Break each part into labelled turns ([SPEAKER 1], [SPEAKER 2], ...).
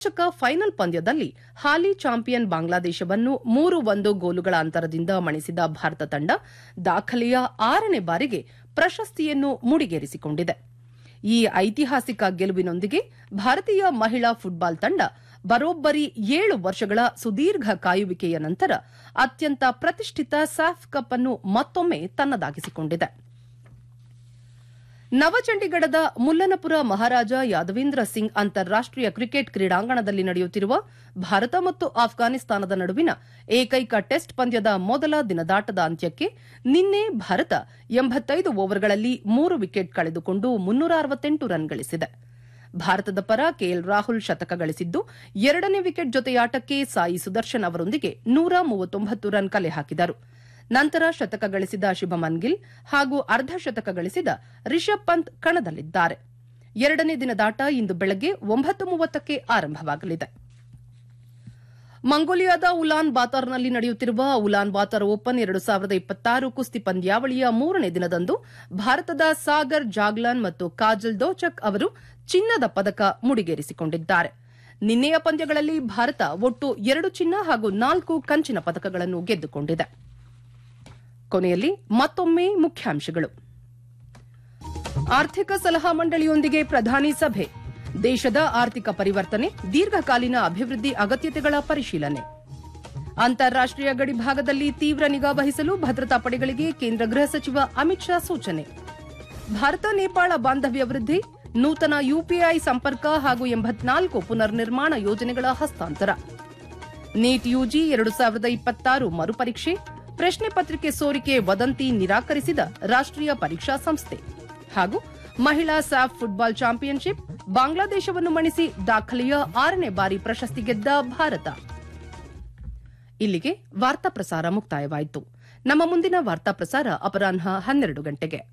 [SPEAKER 1] ರೋಚಕ ಫೈನಲ್ ಪಂದ್ಯದಲ್ಲಿ ಹಾಲಿ ಚಾಂಪಿಯನ್ ಬಾಂಗ್ಲಾದೇಶವನ್ನು ಮೂರು ಒಂದು ಗೋಲುಗಳ ಅಂತರದಿಂದ ಮಣಿಸಿದ ಭಾರತ ತಂಡ ದಾಖಲೆಯ ಆರನೇ ಬಾರಿಗೆ ಪ್ರಶಸ್ತಿಯನ್ನು ಮುಡಿಗೇರಿಸಿಕೊಂಡಿದೆ ಈ ಐತಿಹಾಸಿಕ ಗೆಲುವಿನೊಂದಿಗೆ ಭಾರತೀಯ ಮಹಿಳಾ ಫುಟ್ಬಾಲ್ ತಂಡ ಬರೋಬ್ಬರಿ ಏಳು ವರ್ಷಗಳ ಸುದೀರ್ಘ ಕಾಯುವಿಕೆಯ ನಂತರ ಅತ್ಯಂತ ಪ್ರತಿಷ್ಠಿತ ಸ್ಯಾಫ್ ಕಪ್ ಅನ್ನು ಮತ್ತೊಮ್ಮೆ ತನ್ನದಾಗಿಸಿಕೊಂಡಿದೆ ನವಚಂಡೀಗಢದ ಮುಲ್ಲನಪುರ ಮಹಾರಾಜ ಯಾದವೇಂದ್ರ ಸಿಂಗ್ ಅಂತಾರಾಷ್ಟೀಯ ಕ್ರಿಕೆಟ್ ಕ್ರೀಡಾಂಗಣದಲ್ಲಿ ನಡೆಯುತ್ತಿರುವ ಭಾರತ ಮತ್ತು ಆಫ್ಘಾನಿಸ್ತಾನದ ನಡುವಿನ ಏಕೈಕ ಟೆಸ್ಟ್ ಪಂದ್ಯದ ಮೊದಲ ದಿನದಾಟದ ಅಂತ್ಯಕ್ಕೆ ನಿನ್ನೆ ಭಾರತ ಎಂಬತ್ತೈದು ಓವರ್ಗಳಲ್ಲಿ ಮೂರು ವಿಕೆಟ್ ಕಳೆದುಕೊಂಡು ಮುನ್ನೂರ ಅರವತ್ತೆಂಟು ರನ್ ಗಳಿಸಿದೆ ಭಾರತದ ಪರ ಕೆಎಲ್ ರಾಹುಲ್ ಶತಕ ಗಳಿಸಿದ್ದು ಎರಡನೇ ವಿಕೆಟ್ ಜೊತೆಯಾಟಕ್ಕೆ ಸಾಯಿ ಸುದರ್ಶನ್ ಅವರೊಂದಿಗೆ ನೂರ ಮೂವತ್ತೊಂಬತ್ತು ರನ್ ಕಲೆ ಹಾಕಿದರು ನಂತರ ಶತಕ ಗಳಿಸಿದ ಶುಭಮನ್ ಗಿಲ್ ಹಾಗೂ ಅರ್ಧ ಶತಕ ಗಳಿಸಿದ ರಿಷಬ್ ಪಂತ್ ಕಣದಲ್ಲಿದ್ದಾರೆ ಎರಡನೇ ದಿನದಾಟ ಇಂದು ಬೆಳಗ್ಗೆ ಒಂಬತ್ತು ಮೂವತ್ತಕ್ಕೆ ಆರಂಭವಾಗಲಿದೆ ಮಂಗೋಲಿಯಾದ ಉಲಾನ್ ಬಾತಾರ್ನಲ್ಲಿ ನಡೆಯುತ್ತಿರುವ ಉಲಾನ್ ಬಾತಾರ್ ಓಪನ್ ಎರಡು ಸಾವಿರದ ಇಪ್ಪತ್ತಾರು ಕುಸ್ತಿ ಪಂದ್ಯಾವಳಿಯ ಮೂರನೇ ದಿನದಂದು ಭಾರತದ ಸಾಗರ್ ಜಾಗ್ಲಾನ್ ಮತ್ತು ಕಾಜಲ್ ದೋಚಕ್ ಅವರು ಚಿನ್ನದ ಪದಕ ಮುಡಿಗೇರಿಸಿಕೊಂಡಿದ್ದಾರೆ ನಿನ್ನೆಯ ಪಂದ್ಯಗಳಲ್ಲಿ ಭಾರತ ಒಟ್ಟು ಎರಡು ಚಿನ್ನ ಹಾಗೂ ನಾಲ್ಕು ಕಂಚಿನ ಪದಕಗಳನ್ನು ಗೆದ್ದುಕೊಂಡಿದೆ ಕೊನೆಯಲ್ಲಿ ಮತ್ತೊಮ್ಮೆ ಮುಖ್ಯಾಂಶಗಳು ಆರ್ಥಿಕ ಸಲಹಾ ಮಂಡಳಿಯೊಂದಿಗೆ ಪ್ರಧಾನಿ ಸಭೆ ದೇಶದ ಆರ್ಥಿಕ ಪರಿವರ್ತನೆ ದೀರ್ಘಕಾಲೀನ ಅಭಿವೃದ್ಧಿ ಅಗತ್ಯತೆಗಳ ಪರಿಶೀಲನೆ ಅಂತಾರಾಷ್ಟೀಯ ಗಡಿಭಾಗದಲ್ಲಿ ತೀವ್ರ ನಿಗಾ ವಹಿಸಲು ಭದ್ರತಾ ಪಡೆಗಳಿಗೆ ಕೇಂದ್ರ ಗೃಹ ಸಚಿವ ಅಮಿತ್ ಶಾ ಸೂಚನೆ ಭಾರತ ನೇಪಾಳ ಬಾಂಧವ್ಯ ವೃದ್ಧಿ ನೂತನ ಯುಪಿಐ ಸಂಪರ್ಕ ಹಾಗೂ ಎಂಬತ್ನಾಲ್ಕು ಪುನರ್ ನಿರ್ಮಾಣ ಯೋಜನೆಗಳ ಹಸ್ತಾಂತರ ನೀಟ್ ಯುಜಿ ಎರಡು ಸಾವಿರದ ಇಪ್ಪತ್ತಾರು ಮರುಪರೀಕ್ಷೆ ಪ್ರಶ್ನೆ ಪತ್ರಿಕೆ ಸೋರಿಕೆ ವದಂತಿ ನಿರಾಕರಿಸಿದ ರಾಷ್ಟೀಯ ಪರೀಕ್ಷಾ ಸಂಸ್ಥೆ ಹಾಗೂ ಮಹಿಳಾ ಸ್ಯಾಫ್ ಫುಟ್ಬಾಲ್ ಚಾಂಪಿಯನ್ಶಿಪ್ ಬಾಂಗ್ಲಾದೇಶವನ್ನು ಮಣಿಸಿ ದಾಖಲೆಯ ಆರನೇ ಬಾರಿ ಪ್ರಶಸ್ತಿ ಗೆದ್ದ ಭಾರತ ಇಲ್ಲಿಗೆ ವಾರ್ತಾ ಪ್ರಸಾರ ಮುಕ್ತಾಯವಾಯಿತು ನಮ್ಮ ಮುಂದಿನ ವಾರ್ತಾ ಪ್ರಸಾರ ಅಪರಾಹ್ನ ಹನ್ನೆರಡು ಗಂಟೆಗೆ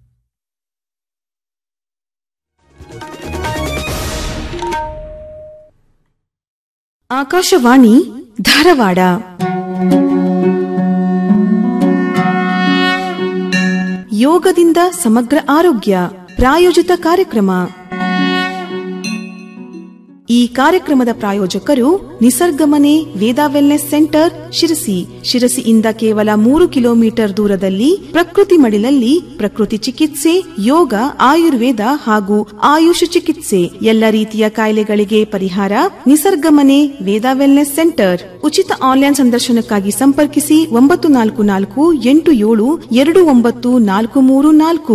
[SPEAKER 2] ಆಕಾಶವಾಣಿ ಧಾರವಾಡ ಯೋಗದಿಂದ ಸಮಗ್ರ ಆರೋಗ್ಯ ಪ್ರಾಯೋಜಿತ ಕಾರ್ಯಕ್ರಮ ಈ ಕಾರ್ಯಕ್ರಮದ ಪ್ರಾಯೋಜಕರು ನಿಸರ್ಗಮನೆ ವೇದಾ ವೆಲ್ನೆಸ್ ಸೆಂಟರ್ ಶಿರಸಿ ಶಿರಸಿಯಿಂದ ಕೇವಲ ಮೂರು ಕಿಲೋಮೀಟರ್ ದೂರದಲ್ಲಿ ಪ್ರಕೃತಿ ಮಡಿಲಲ್ಲಿ ಪ್ರಕೃತಿ ಚಿಕಿತ್ಸೆ ಯೋಗ ಆಯುರ್ವೇದ ಹಾಗೂ ಆಯುಷ್ ಚಿಕಿತ್ಸೆ ಎಲ್ಲ ರೀತಿಯ ಕಾಯಿಲೆಗಳಿಗೆ ಪರಿಹಾರ ನಿಸರ್ಗಮನೆ ವೇದಾ ವೆಲ್ನೆಸ್ ಸೆಂಟರ್ ಉಚಿತ ಆನ್ಲೈನ್ ಸಂದರ್ಶನಕ್ಕಾಗಿ ಸಂಪರ್ಕಿಸಿ ಒಂಬತ್ತು ನಾಲ್ಕು ನಾಲ್ಕು ಎಂಟು ಏಳು ಎರಡು ಒಂಬತ್ತು ನಾಲ್ಕು ಮೂರು ನಾಲ್ಕು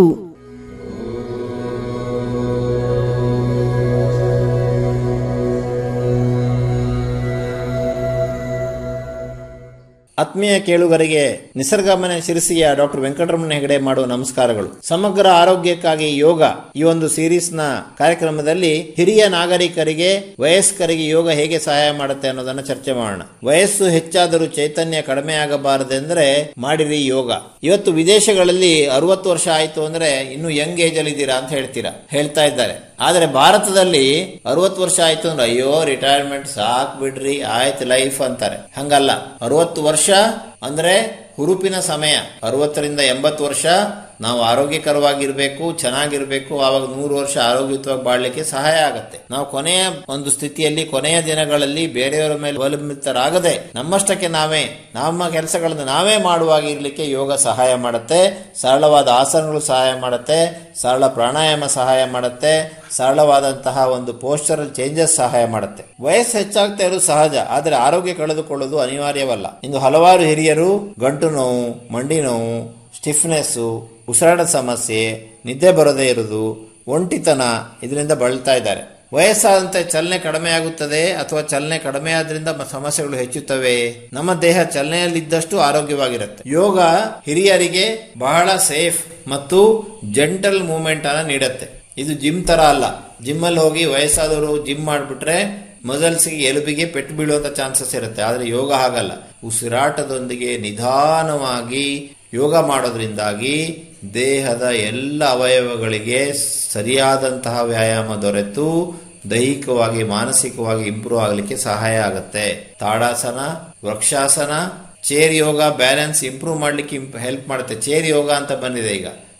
[SPEAKER 3] ಆತ್ಮೀಯ ಕೇಳುಗರಿಗೆ ನಿಸರ್ಗಮನೆ ಶಿರಸಿಯ ಡಾಕ್ಟರ್ ವೆಂಕಟರಮಣ ಹೆಗಡೆ ಮಾಡುವ ನಮಸ್ಕಾರಗಳು ಸಮಗ್ರ ಆರೋಗ್ಯಕ್ಕಾಗಿ ಯೋಗ ಈ ಒಂದು ಸೀರೀಸ್ ನ ಕಾರ್ಯಕ್ರಮದಲ್ಲಿ ಹಿರಿಯ ನಾಗರಿಕರಿಗೆ ವಯಸ್ಕರಿಗೆ ಯೋಗ ಹೇಗೆ ಸಹಾಯ ಮಾಡುತ್ತೆ ಅನ್ನೋದನ್ನ ಚರ್ಚೆ ಮಾಡೋಣ ವಯಸ್ಸು ಹೆಚ್ಚಾದರೂ ಚೈತನ್ಯ ಕಡಿಮೆ ಆಗಬಾರದೆಂದ್ರೆ ಮಾಡಿರಿ ಯೋಗ ಇವತ್ತು ವಿದೇಶಗಳಲ್ಲಿ ಅರವತ್ತು ವರ್ಷ ಆಯ್ತು ಅಂದ್ರೆ ಇನ್ನು ಯಂಗ್ ಏಜ್ ಅಲ್ಲಿ ಇದ್ದೀರಾ ಅಂತ ಹೇಳ್ತೀರಾ ಹೇಳ್ತಾ ಇದ್ದಾರೆ ಆದ್ರೆ ಭಾರತದಲ್ಲಿ ಅರವತ್ತು ವರ್ಷ ಆಯ್ತು ಅಂದ್ರೆ ಅಯ್ಯೋ ರಿಟೈರ್ಮೆಂಟ್ ಸಾಕ್ ಬಿಡ್ರಿ ಆಯ್ತು ಲೈಫ್ ಅಂತಾರೆ ಹಂಗಲ್ಲ ಅರವತ್ತು ವರ್ಷ ಅಂದ್ರೆ ಹುರುಪಿನ ಸಮಯ ಅರವತ್ತರಿಂದ ಎಂಬತ್ತು ವರ್ಷ ನಾವು ಆರೋಗ್ಯಕರವಾಗಿರ್ಬೇಕು ಚೆನ್ನಾಗಿರ್ಬೇಕು ಆವಾಗ ನೂರು ವರ್ಷ ಆರೋಗ್ಯಯುತವಾಗಿ ಬಾಳ್ಲಿಕ್ಕೆ ಸಹಾಯ ಆಗುತ್ತೆ ನಾವು ಕೊನೆಯ ಒಂದು ಸ್ಥಿತಿಯಲ್ಲಿ ಕೊನೆಯ ದಿನಗಳಲ್ಲಿ ಬೇರೆಯವರ ಮೇಲೆ ಅವಲಂಬಿತರಾಗದೆ ನಮ್ಮಷ್ಟಕ್ಕೆ ನಾವೇ ನಮ್ಮ ಕೆಲಸಗಳನ್ನು ನಾವೇ ಮಾಡುವಾಗ ಇರ್ಲಿಕ್ಕೆ ಯೋಗ ಸಹಾಯ ಮಾಡುತ್ತೆ ಸರಳವಾದ ಆಸನಗಳು ಸಹಾಯ ಮಾಡುತ್ತೆ ಸರಳ ಪ್ರಾಣಾಯಾಮ ಸಹಾಯ ಮಾಡುತ್ತೆ ಸರಳವಾದಂತಹ ಒಂದು ಪೋಸ್ಟರಲ್ ಚೇಂಜಸ್ ಸಹಾಯ ಮಾಡುತ್ತೆ ವಯಸ್ಸು ಹೆಚ್ಚಾಗ್ತಾ ಇರೋದು ಸಹಜ ಆದರೆ ಆರೋಗ್ಯ ಕಳೆದುಕೊಳ್ಳೋದು ಅನಿವಾರ್ಯವಲ್ಲ ಇಂದು ಹಲವಾರು ಹಿರಿಯರು ಗಂಟು ನೋವು ಮಂಡಿ ನೋವು ಸ್ಟಿಫ್ನೆಸ್ಸು ಉಸಿರಾಟದ ಸಮಸ್ಯೆ ನಿದ್ದೆ ಬರದೇ ಇರುವುದು ಒಂಟಿತನ ಇದರಿಂದ ಬಳಲ್ತಾ ಇದ್ದಾರೆ ವಯಸ್ಸಾದಂತೆ ಚಲನೆ ಕಡಿಮೆ ಆಗುತ್ತದೆ ಅಥವಾ ಚಲನೆ ಕಡಿಮೆ ಆದ್ರಿಂದ ಸಮಸ್ಯೆಗಳು ಹೆಚ್ಚುತ್ತವೆ ನಮ್ಮ ದೇಹ ಚಲನೆಯಲ್ಲಿದ್ದಷ್ಟು ಆರೋಗ್ಯವಾಗಿರುತ್ತೆ ಯೋಗ ಹಿರಿಯರಿಗೆ ಬಹಳ ಸೇಫ್ ಮತ್ತು ಜೆಂಟಲ್ ಮೂವ್ಮೆಂಟ್ ಅನ್ನ ನೀಡುತ್ತೆ ಇದು ಜಿಮ್ ತರ ಅಲ್ಲ ಜಿಮ್ ಅಲ್ಲಿ ಹೋಗಿ ವಯಸ್ಸಾದವರು ಜಿಮ್ ಮಾಡಿಬಿಟ್ರೆ ಮಸಲ್ಸ್ಗೆ ಎಲುಬಿಗೆ ಪೆಟ್ಟು ಬೀಳುವಂತ ಚಾನ್ಸಸ್ ಇರುತ್ತೆ ಆದ್ರೆ ಯೋಗ ಹಾಗಲ್ಲ ಉಸಿರಾಟದೊಂದಿಗೆ ನಿಧಾನವಾಗಿ ಯೋಗ ಮಾಡೋದ್ರಿಂದಾಗಿ ದೇಹದ ಎಲ್ಲ ಅವಯವಗಳಿಗೆ ಸರಿಯಾದಂತಹ ವ್ಯಾಯಾಮ ದೊರೆತು ದೈಹಿಕವಾಗಿ ಮಾನಸಿಕವಾಗಿ ಇಂಪ್ರೂವ್ ಆಗಲಿಕ್ಕೆ ಸಹಾಯ ಆಗುತ್ತೆ tadasana vrikshasana chair yoga balance improve ಮಾಡ್ಲಿಕ್ಕೆ ಹೆಲ್ಪ್ ಮಾಡುತ್ತೆ ಚೇರ್ ಯೋಗ ಅಂತ ಬಂದಿದೆ ಈಗ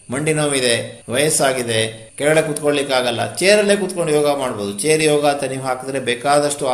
[SPEAKER 3] ಮಂಡಿ ನೋವಿದೆ ವಯಸ್ಸಾಗಿದೆ ಕೆಳಗಡೆ ಕುತ್ಕೊಳ್ಳಿಕ್ಕಾಗಲ್ಲ ಚೇರಲ್ಲೇ ಕುತ್ಕೊಂಡು ಯೋಗ ಮಾಡ್ಬೋದು ಚೇರ್ ಯೋಗ ಅಂತ ನೀವು ಹಾಕಿದ್ರೆ ಬೇಕಾದಷ್ಟು